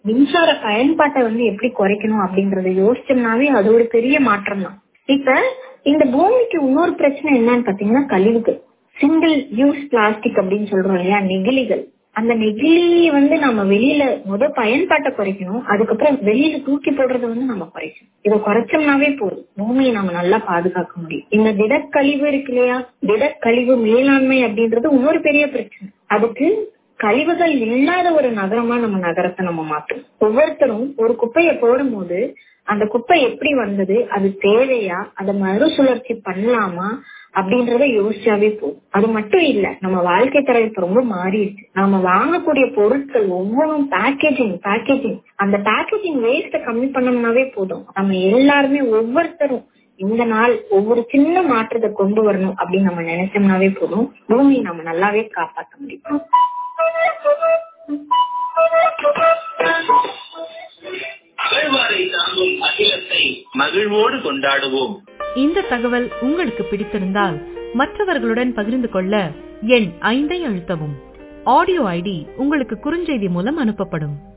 மின்சார பயன்பாட்டை வந்து எப்படி குறைக்கணும் அப்படிங்கறத யோசிச்சோம்னாவே அது ஒரு பெரிய மாற்றம் தான் இப்ப இந்த பூமிக்கு இன்னொரு பிரச்சனை என்னன்னு பாத்தீங்கன்னா கழிவுகள் சிங்கிள் யூஸ் பிளாஸ்டிக் அப்படின்னு சொல்றோம் இல்லையா நெகிழிகள் அந்த நெகிழியை வந்து நம்ம வெளியில முத பயன்பாட்டை குறைக்கணும் அதுக்கப்புறம் வெளியில தூக்கி போடுறத வந்து நம்ம குறைக்கணும் இதை குறைச்சோம்னாவே போதும் பூமியை நம்ம நல்லா பாதுகாக்க முடியும் இந்த திடக்கழிவு இருக்கு இல்லையா திடக்கழிவு மேலாண்மை அப்படின்றது இன்னொரு பெரிய பிரச்சனை அதுக்கு கழிவுகள் இல்லாத ஒரு நகரமா நம்ம நகரத்தை நம்ம மாற்றணும் ஒவ்வொருத்தரும் ஒரு குப்பையை போடும்போது அந்த குப்பை எப்படி வந்தது அது தேவையா அதை மறுசுழற்சி பண்ணலாமா அப்படின்றத யோசிச்சாவே போதும் அது மட்டும் இல்ல நம்ம வாழ்க்கை தரம் இப்ப ரொம்ப மாறிடுச்சு நாம வாங்கக்கூடிய பொருட்கள் ஒவ்வொன்றும் பேக்கேஜிங் பேக்கேஜிங் அந்த பேக்கேஜிங் வேஸ்ட கம்மி பண்ணோம்னாவே போதும் நம்ம எல்லாருமே ஒவ்வொருத்தரும் இந்த நாள் ஒவ்வொரு சின்ன மாற்றத்தை கொண்டு வரணும் அப்படின்னு நம்ம நினைச்சோம்னாவே போதும் பூமியை நம்ம நல்லாவே காப்பாற்ற முடியும் அகழ்வாரை தாங்கும் அகிலத்தை மகிழ்வோடு கொண்டாடுவோம் இந்த தகவல் உங்களுக்கு பிடித்திருந்தால் மற்றவர்களுடன் பகிர்ந்து கொள்ள எண் ஐந்தை அழுத்தவும் ஆடியோ ஐடி உங்களுக்கு குறுஞ்செய்தி மூலம் அனுப்பப்படும்